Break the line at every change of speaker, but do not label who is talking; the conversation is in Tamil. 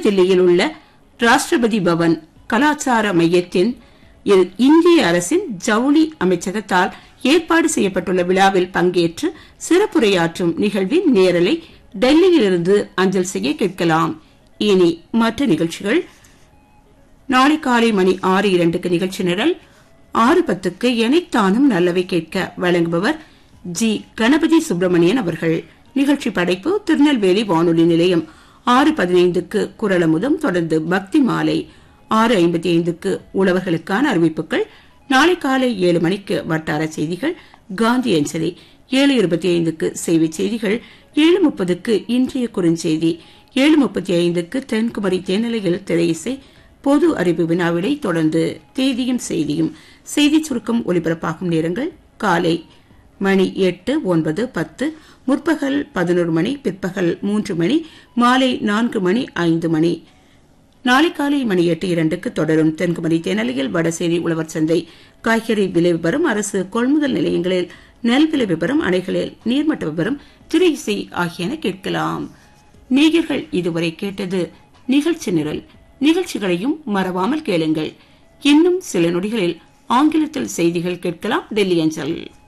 புதுதில்லியில் உள்ள ராஷ்டிரபதி பவன் கலாச்சார மையத்தின் இ- இந்திய அரசின் ஜவுளி அமைச்சகத்தால் ஏற்பாடு செய்யப்பட்டுள்ள விழாவில் பங்கேற்று சிறப்புரையாற்றும் நிகழ்வின் நேரலை டெல்லியிலிருந்து அஞ்சல் செய்ய கேட்கலாம் இனி மற்ற நிகழ்ச்சிகள் நாளை காலை மணி ஆறு இரண்டுக்கு நிகழ்ச்சி நிரல் ஆறு பத்துக்கு எனைத்தானும் நல்லவை கேட்க வழங்குபவர் ஜி கணபதி சுப்பிரமணியன் அவர்கள் நிகழ்ச்சி படைப்பு திருநெல்வேலி வானொலி நிலையம் ஆறு பதினைந்துக்கு குரலமுதம் தொடர்ந்து பக்தி மாலை ஆறு ஐம்பத்தி ஐந்துக்கு உழவர்களுக்கான அறிவிப்புகள் நாளை காலை ஏழு மணிக்கு வட்டார செய்திகள் காந்தி அஞ்சலி ஏழு இருபத்தி ஐந்துக்கு செய்தி செய்திகள் ஏழு முப்பதுக்கு இன்றைய குறுஞ்செய்தி ஏழு முப்பத்தி ஐந்துக்கு தென்குமரி தேனிலையில் திரையிசை பொது அறிவு வினாவிடை தொடர்ந்து தேதியும் செய்தியும் செய்தி சுருக்கம் ஒலிபரப்பாகும் நேரங்கள் காலை மணி எட்டு ஒன்பது பத்து முற்பகல் பதினோரு மணி பிற்பகல் மூன்று மணி மாலை நான்கு மணி ஐந்து மணி நாளை காலை மணி எட்டு இரண்டுக்கு தொடரும் தென்குமரி தேனலையில் வடசேரி உழவர் சந்தை காய்கறி விலை விவரம் அரசு கொள்முதல் நிலையங்களில் நெல் விலை விவரம் அணைகளில் நீர்மட்ட விவரம் திரை இசை ஆகியன கேட்கலாம் நேயர்கள் இதுவரை கேட்டது நிகழ்ச்சி நிரல் நிகழ்ச்சிகளையும் மறவாமல் கேளுங்கள் இன்னும் சில நொடிகளில் ஆங்கிலத்தில் செய்திகள் கேட்கலாம் டெல்லி அஞ்சல்